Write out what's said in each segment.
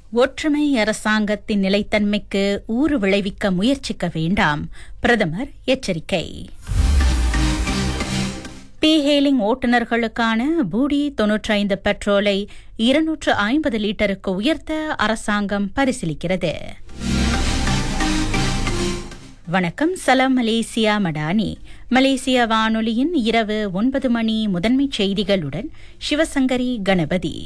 ஒற்றுமை அரசாங்கத்தின் நிலைத்தன்மைக்கு ஊறு விளைவிக்க முயற்சிக்க வேண்டாம் பிரதமர் எச்சரிக்கை பி ஹேலிங் ஓட்டுநர்களுக்கான பூடி தொன்னூற்றைந்து பெட்ரோலை இருநூற்று ஐம்பது லிட்டருக்கு உயர்த்த அரசாங்கம் பரிசீலிக்கிறது வணக்கம் சலாம் மலேசியா மடானி மலேசிய வானொலியின் இரவு ஒன்பது மணி முதன்மைச் செய்திகளுடன் சிவசங்கரி கணபதி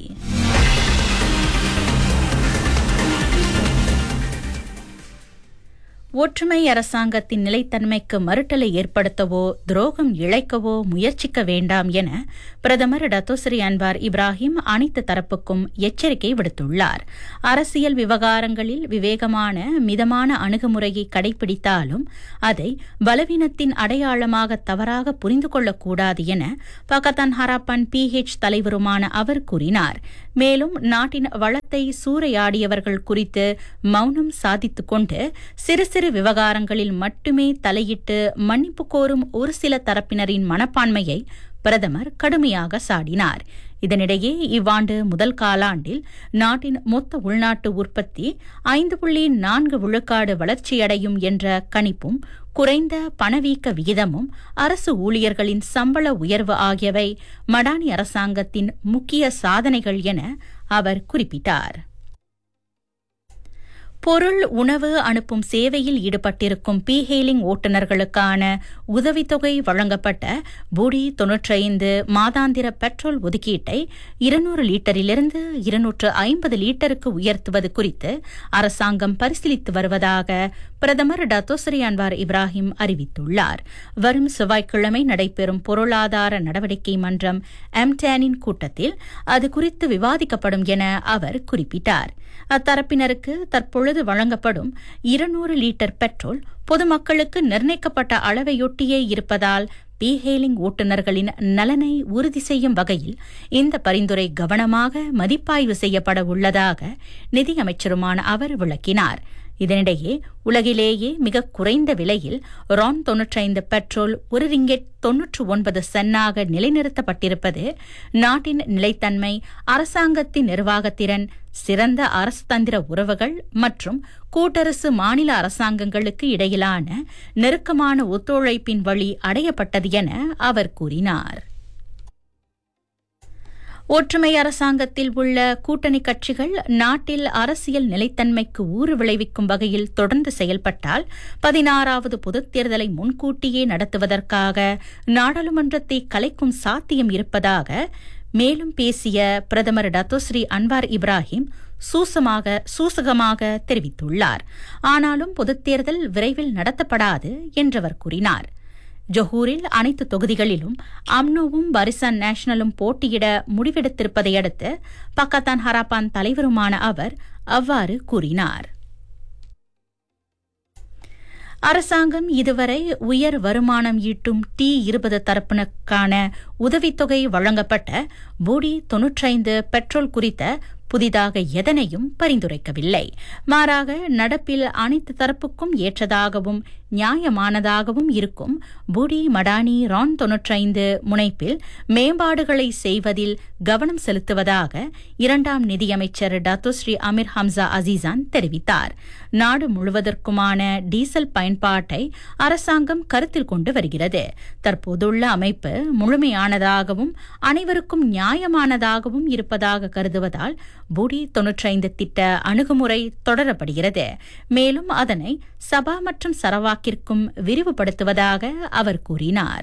ஒற்றுமை அரசாங்கத்தின் நிலைத்தன்மைக்கு மறுட்டலை ஏற்படுத்தவோ துரோகம் இழைக்கவோ முயற்சிக்க வேண்டாம் என பிரதமர் டத்தோஸ்ரீ அன்வார் இப்ராஹிம் அனைத்து தரப்புக்கும் எச்சரிக்கை விடுத்துள்ளார் அரசியல் விவகாரங்களில் விவேகமான மிதமான அணுகுமுறையை கடைபிடித்தாலும் அதை பலவீனத்தின் அடையாளமாக தவறாக புரிந்து கொள்ளக்கூடாது என பகத்தான் ஹராப்பான் பி ஹெச் தலைவருமான அவர் கூறினார் மேலும் நாட்டின் வளத்தை சூறையாடியவர்கள் குறித்து மௌனம் சாதித்துக் கொண்டு சிறு சிறு விவகாரங்களில் மட்டுமே தலையிட்டு மன்னிப்பு கோரும் ஒரு சில தரப்பினரின் மனப்பான்மையை பிரதமர் கடுமையாக சாடினார் இதனிடையே இவ்வாண்டு முதல் காலாண்டில் நாட்டின் மொத்த உள்நாட்டு உற்பத்தி ஐந்து புள்ளி நான்கு விழுக்காடு வளர்ச்சியடையும் என்ற கணிப்பும் குறைந்த பணவீக்க விகிதமும் அரசு ஊழியர்களின் சம்பள உயர்வு ஆகியவை மடானி அரசாங்கத்தின் முக்கிய சாதனைகள் என அவர் குறிப்பிட்டார் பொருள் உணவு அனுப்பும் சேவையில் ஈடுபட்டிருக்கும் பி ஹேலிங் ஓட்டுநர்களுக்கான உதவித்தொகை வழங்கப்பட்ட புடி தொன்னூற்றைந்து மாதாந்திர பெட்ரோல் ஒதுக்கீட்டை இருநூறு லிட்டரிலிருந்து இருநூற்று ஐம்பது லிட்டருக்கு உயர்த்துவது குறித்து அரசாங்கம் பரிசீலித்து வருவதாக பிரதமர் டத்தோசரி அன்வார் இப்ராஹிம் அறிவித்துள்ளார் வரும் செவ்வாய்க்கிழமை நடைபெறும் பொருளாதார நடவடிக்கை மன்றம் எம்டேனின் கூட்டத்தில் அது குறித்து விவாதிக்கப்படும் என அவர் குறிப்பிட்டார் அத்தரப்பினருக்கு தற்பொழுது வழங்கப்படும் இருநூறு லிட்டர் பெட்ரோல் பொதுமக்களுக்கு நிர்ணயிக்கப்பட்ட அளவையொட்டியே இருப்பதால் பி ஹேலிங் ஓட்டுநர்களின் நலனை உறுதி செய்யும் வகையில் இந்த பரிந்துரை கவனமாக மதிப்பாய்வு செய்யப்பட உள்ளதாக நிதியமைச்சருமான அவர் விளக்கினார் இதனிடையே உலகிலேயே மிக குறைந்த விலையில் ரான் தொன்னூற்றைந்து பெட்ரோல் ஒரு ரிங்கெட் தொன்னூற்று ஒன்பது சென்னாக நிலைநிறுத்தப்பட்டிருப்பது நாட்டின் நிலைத்தன்மை அரசாங்கத்தின் நிர்வாகத்திறன் சிறந்த அரசு தந்திர உறவுகள் மற்றும் கூட்டரசு மாநில அரசாங்கங்களுக்கு இடையிலான நெருக்கமான ஒத்துழைப்பின் வழி அடையப்பட்டது என அவர் கூறினார் ஒற்றுமை அரசாங்கத்தில் உள்ள கூட்டணி கட்சிகள் நாட்டில் அரசியல் நிலைத்தன்மைக்கு ஊறு விளைவிக்கும் வகையில் தொடர்ந்து செயல்பட்டால் பதினாறாவது பொதுத் தேர்தலை முன்கூட்டியே நடத்துவதற்காக நாடாளுமன்றத்தை கலைக்கும் சாத்தியம் இருப்பதாக மேலும் பேசிய பிரதமர் டத்தோஸ்ரீ அன்வார் இப்ராஹிம் சூசமாக சூசகமாக தெரிவித்துள்ளார் ஆனாலும் பொதுத் தேர்தல் விரைவில் நடத்தப்படாது என்றவர் கூறினார் ஜொஹூரில் அனைத்து தொகுதிகளிலும் அம்னோவும் பரிசான் நேஷனலும் போட்டியிட முடிவெடுத்திருப்பதை அடுத்து பக்கத்தான் ஹராப்பான் தலைவருமான அவர் அவ்வாறு கூறினார் அரசாங்கம் இதுவரை உயர் வருமானம் ஈட்டும் டி இருபது தரப்பினருக்கான உதவித்தொகை வழங்கப்பட்ட பூடி தொன்னூற்றைந்து பெட்ரோல் குறித்த புதிதாக எதனையும் பரிந்துரைக்கவில்லை மாறாக நடப்பில் அனைத்து தரப்புக்கும் ஏற்றதாகவும் நியாயமானதாகவும் இருக்கும் புடி மடானி ரான் தொன்னூற்றைந்து முனைப்பில் மேம்பாடுகளை செய்வதில் கவனம் செலுத்துவதாக இரண்டாம் நிதியமைச்சர் டத்துஸ்ரீ அமீர் ஹம்சா அசீசான் தெரிவித்தார் நாடு முழுவதற்குமான டீசல் பயன்பாட்டை அரசாங்கம் கருத்தில் கொண்டு வருகிறது தற்போதுள்ள அமைப்பு முழுமையானதாகவும் அனைவருக்கும் நியாயமானதாகவும் இருப்பதாக கருதுவதால் புடி தொன்னூற்றைந்து திட்ட அணுகுமுறை தொடரப்படுகிறது மேலும் அதனை சபா மற்றும் சரவாக்கிற்கும் விரிவுபடுத்துவதாக அவர் கூறினார்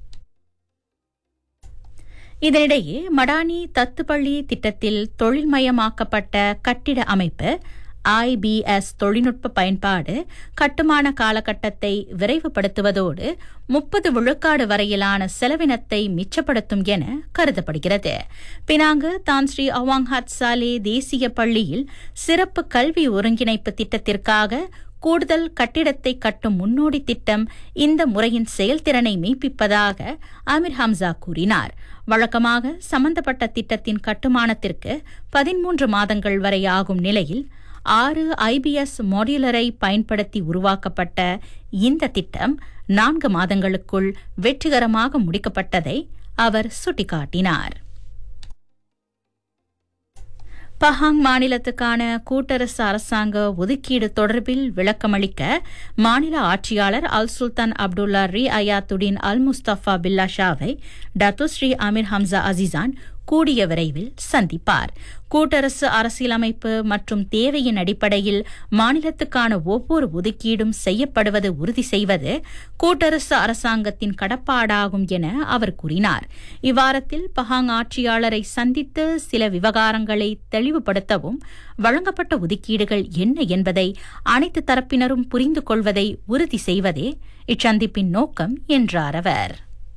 இதனிடையே மடானி தத்துப்பள்ளி திட்டத்தில் தொழில்மயமாக்கப்பட்ட கட்டிட அமைப்பு ஐபிஎஸ் தொழில்நுட்ப பயன்பாடு கட்டுமான காலகட்டத்தை விரைவுபடுத்துவதோடு முப்பது விழுக்காடு வரையிலான செலவினத்தை மிச்சப்படுத்தும் என கருதப்படுகிறது பினாங்கு தான் ஸ்ரீ அவாங் ஹத் சாலே தேசிய பள்ளியில் சிறப்பு கல்வி ஒருங்கிணைப்பு திட்டத்திற்காக கூடுதல் கட்டிடத்தை கட்டும் முன்னோடி திட்டம் இந்த முறையின் செயல்திறனை மெய்ப்பிப்பதாக அமீர் ஹம்சா கூறினார் வழக்கமாக சம்பந்தப்பட்ட திட்டத்தின் கட்டுமானத்திற்கு பதிமூன்று மாதங்கள் வரை ஆகும் நிலையில் ஆறு ஐபிஎஸ் மாடியுலரை பயன்படுத்தி உருவாக்கப்பட்ட இந்த திட்டம் நான்கு மாதங்களுக்குள் வெற்றிகரமாக முடிக்கப்பட்டதை அவர் சுட்டிக்காட்டினார் பஹாங் மாநிலத்துக்கான கூட்டரசு அரசாங்க ஒதுக்கீடு தொடர்பில் விளக்கமளிக்க மாநில ஆட்சியாளர் அல் சுல்தான் அப்துல்லா ரி அயாத்துடின் அல் முஸ்தபா பில்லா ஷாவை டத்துஸ்ரீ அமீர் ஹம்சா அசிசான் கூடிய விரைவில் சந்திப்பார் கூட்டரசு அரசியலமைப்பு மற்றும் தேவையின் அடிப்படையில் மாநிலத்துக்கான ஒவ்வொரு ஒதுக்கீடும் செய்யப்படுவது உறுதி செய்வது கூட்டரசு அரசாங்கத்தின் கடப்பாடாகும் என அவர் கூறினார் இவ்வாரத்தில் பஹாங் ஆட்சியாளரை சந்தித்து சில விவகாரங்களை தெளிவுபடுத்தவும் வழங்கப்பட்ட ஒதுக்கீடுகள் என்ன என்பதை அனைத்து தரப்பினரும் புரிந்து கொள்வதை உறுதி செய்வதே இச்சந்திப்பின் நோக்கம் என்றார் அவர்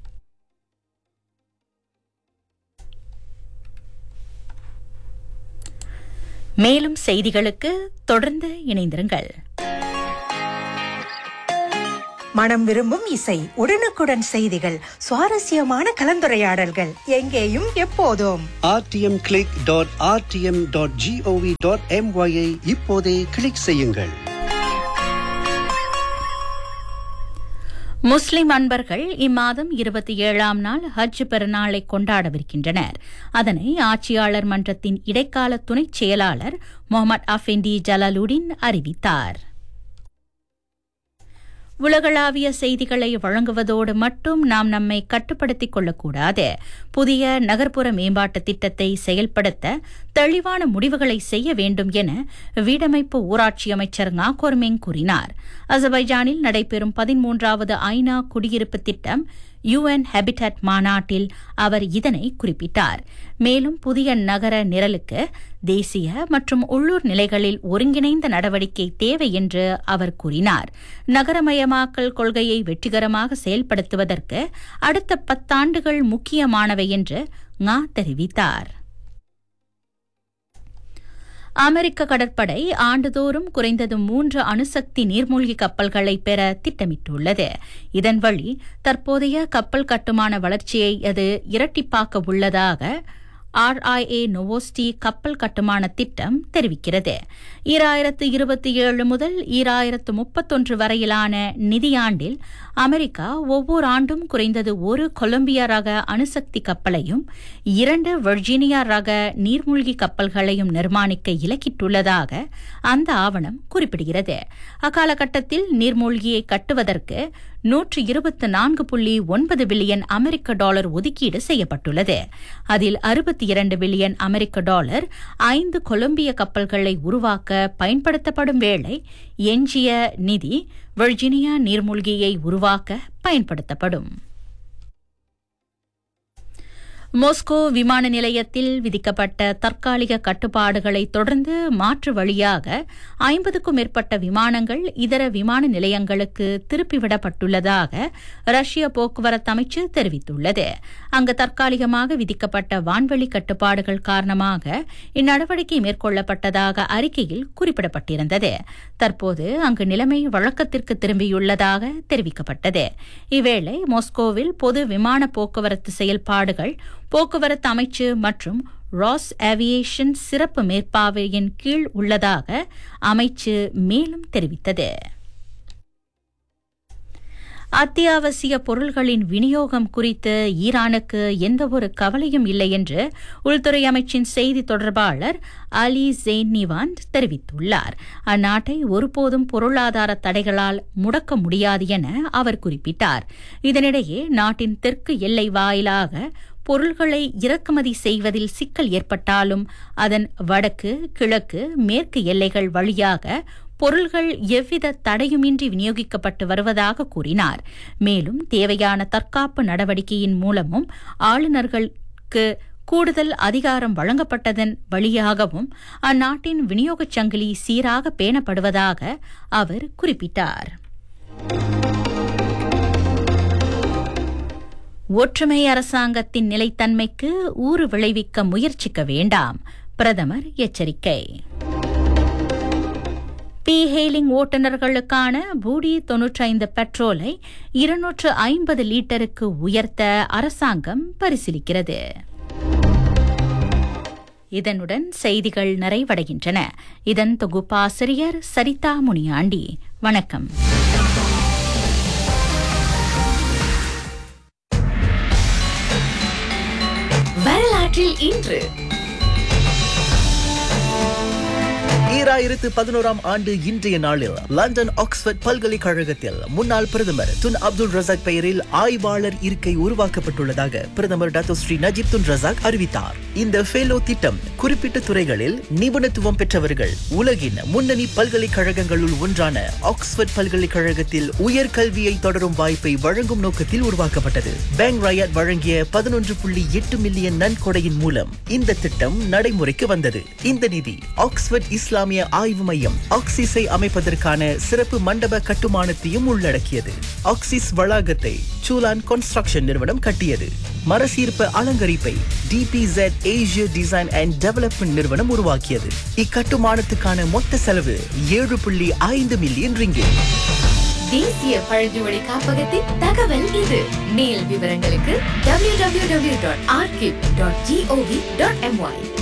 மேலும் செய்திகளுக்கு தொடர்ந்து இணைந்திருங்கள் மனம் விரும்பும் இசை உடனுக்குடன் செய்திகள் சுவாரஸ்யமான கலந்துரையாடல்கள் எங்கேயும் எப்போதும் rtmclick.rtm.gov.my ஐ இப்போதே கிளிக் செய்யுங்கள் முஸ்லிம் அன்பர்கள் இம்மாதம் இருபத்தி ஏழாம் நாள் ஹஜ் பெருநாளை கொண்டாடவிருக்கின்றனர் அதனை ஆட்சியாளர் மன்றத்தின் இடைக்கால துணைச் செயலாளர் முகமது அஃபெண்டி ஜலாலுடின் அறிவித்தார் உலகளாவிய செய்திகளை வழங்குவதோடு மட்டும் நாம் நம்மை கட்டுப்படுத்திக் கொள்ளக்கூடாது புதிய நகர்ப்புற மேம்பாட்டு திட்டத்தை செயல்படுத்த தெளிவான முடிவுகளை செய்ய வேண்டும் என வீடமைப்பு ஊராட்சி அமைச்சர் நாகோர்மெங் கூறினார் அசர்பைஜானில் நடைபெறும் பதிமூன்றாவது ஐநா குடியிருப்பு திட்டம் யுஎன் ஹேபிடட் மாநாட்டில் அவர் இதனை குறிப்பிட்டார் மேலும் புதிய நகர நிரலுக்கு தேசிய மற்றும் உள்ளூர் நிலைகளில் ஒருங்கிணைந்த நடவடிக்கை தேவை என்று அவர் கூறினார் நகரமயமாக்கல் கொள்கையை வெற்றிகரமாக செயல்படுத்துவதற்கு அடுத்த பத்தாண்டுகள் முக்கியமானவை என்று ngா தெரிவித்தார் அமெரிக்க கடற்படை ஆண்டுதோறும் குறைந்தது மூன்று அணுசக்தி நீர்மூழ்கி கப்பல்களை பெற திட்டமிட்டுள்ளது இதன் வழி தற்போதைய கப்பல் கட்டுமான வளர்ச்சியை அது இரட்டிப்பாக்க உள்ளதாக ஆர்ஐஏ நோவோஸ்டி கப்பல் கட்டுமான திட்டம் தெரிவிக்கிறது ஈராயிரத்து இருபத்தி ஏழு முதல் ஈராயிரத்து முப்பத்தொன்று வரையிலான நிதியாண்டில் அமெரிக்கா ஒவ்வொரு ஆண்டும் குறைந்தது ஒரு கொலம்பியா ரக அணுசக்தி கப்பலையும் இரண்டு வர்ஜீனியா ரக நீர்மூழ்கி கப்பல்களையும் நிர்மாணிக்க இலக்கிட்டுள்ளதாக அந்த ஆவணம் குறிப்பிடுகிறது அக்காலகட்டத்தில் நீர்மூழ்கியை கட்டுவதற்கு நூற்று இருபத்தி நான்கு புள்ளி ஒன்பது பில்லியன் அமெரிக்க டாலர் ஒதுக்கீடு செய்யப்பட்டுள்ளது அதில் அறுபத்தி இரண்டு பில்லியன் அமெரிக்க டாலர் ஐந்து கொலம்பிய கப்பல்களை உருவாக்க பயன்படுத்தப்படும் வேளை எஞ்சிய நிதி வர்ஜீனியா நீர்மூழ்கியை உருவாக்க பயன்படுத்தப்படும் மோஸ்கோ விமான நிலையத்தில் விதிக்கப்பட்ட தற்காலிக கட்டுப்பாடுகளை தொடர்ந்து மாற்று வழியாக ஐம்பதுக்கும் மேற்பட்ட விமானங்கள் இதர விமான நிலையங்களுக்கு திருப்பிவிடப்பட்டுள்ளதாக ரஷ்ய போக்குவரத்து அமைச்சு தெரிவித்துள்ளது அங்கு தற்காலிகமாக விதிக்கப்பட்ட வான்வெளி கட்டுப்பாடுகள் காரணமாக இந்நடவடிக்கை மேற்கொள்ளப்பட்டதாக அறிக்கையில் குறிப்பிடப்பட்டிருந்தது தற்போது அங்கு நிலைமை வழக்கத்திற்கு திரும்பியுள்ளதாக தெரிவிக்கப்பட்டது இவ்வேளை மாஸ்கோவில் பொது விமான போக்குவரத்து செயல்பாடுகள் போக்குவரத்து அமைச்சு மற்றும் ராஸ் ஏவியேஷன் சிறப்பு மேற்பார்வையின் கீழ் உள்ளதாக அமைச்சு மேலும் தெரிவித்தது அத்தியாவசிய பொருள்களின் விநியோகம் குறித்து ஈரானுக்கு எந்தவொரு கவலையும் இல்லை என்று உள்துறை அமைச்சின் செய்தி தொடர்பாளர் அலி ஜெயின் நிவான் தெரிவித்துள்ளார் அந்நாட்டை ஒருபோதும் பொருளாதார தடைகளால் முடக்க முடியாது என அவர் குறிப்பிட்டார் இதனிடையே நாட்டின் தெற்கு எல்லை வாயிலாக பொருள்களை இறக்குமதி செய்வதில் சிக்கல் ஏற்பட்டாலும் அதன் வடக்கு கிழக்கு மேற்கு எல்லைகள் வழியாக பொருள்கள் எவ்வித தடையுமின்றி விநியோகிக்கப்பட்டு வருவதாக கூறினார் மேலும் தேவையான தற்காப்பு நடவடிக்கையின் மூலமும் ஆளுநர்களுக்கு கூடுதல் அதிகாரம் வழங்கப்பட்டதன் வழியாகவும் அந்நாட்டின் விநியோகச் சங்கிலி சீராக பேணப்படுவதாக அவர் குறிப்பிட்டார் ஒற்றுமை அரசாங்கத்தின் நிலைத்தன்மைக்கு ஊறு விளைவிக்க முயற்சிக்க வேண்டாம் பிரதமர் எச்சரிக்கை பி ஹெய்லிங் ஓட்டுநர்களுக்கான பூடி தொன்னூற்றைந்து பெட்ரோலை இருநூற்று ஐம்பது லீட்டருக்கு உயர்த்த அரசாங்கம் பரிசீலிக்கிறது இதனுடன் செய்திகள் நிறைவடைகின்றன இதன் தொகுப்பாசிரியர் சரிதா முனியாண்டி வணக்கம் வரலாற்றில் இன்று ஈராயிரத்து பதினோராம் ஆண்டு இன்றைய நாளில் லண்டன் ஆக்ஸ்போர்ட் பல்கலைக்கழகத்தில் முன்னாள் பிரதமர் துன் அப்துல் ரசாக் பெயரில் ஆய்வாளர் இருக்கை உருவாக்கப்பட்டுள்ளதாக பிரதமர் doctor Sri Najib Tun Razak அறிவித்தார் இந்த ஃபெலோ திட்டம் குறிப்பிட்ட துறைகளில் நிபுணத்துவம் பெற்றவர்கள் உலகின் முன்னணி பல்கலைக்கழகங்களுள் ஒன்றான ஆக்ஸ்போர்ட் பல்கலைக்கழகத்தில் உயர்கல்வியை தொடரும் வாய்ப்பை வழங்கும் நோக்கத்தில் உருவாக்கப்பட்டது பேங்க் ராயட் வழங்கிய பதினொன்று புள்ளி எட்டு மில்லியன் நன்கொடையின் மூலம் இந்த திட்டம் நடைமுறைக்கு வந்தது இந்த நிதி ஆக்ஸ்போர்ட் இஸ்லாமிய ஆய்வு மையம் ஆக்சிஸை அமைப்பதற்கான சிறப்பு மண்டப கட்டுமானத்தையும் உள்ளடக்கியது ஆக்சிஸ் வளாகத்தை சூலான் கன்ஸ்ட்ரக்ஷன் நிறுவனம் கட்டியது மரசீர்ப்ப அலங்கரிப்பை டிபிசெட் ஏசிய டிசைன் அண்ட் டெவலப்மெண்ட் நிறுவனம் உருவாக்கியது இக்கட்டுமானத்துக்கான மொத்த செலவு ஏழு புள்ளி ஐந்து மில்லியன் ரிங்கிட் தேசிய பழங்குடி காப்பகத்தின் தகவல் இது மேல் விவரங்களுக்கு www.archive.gov.my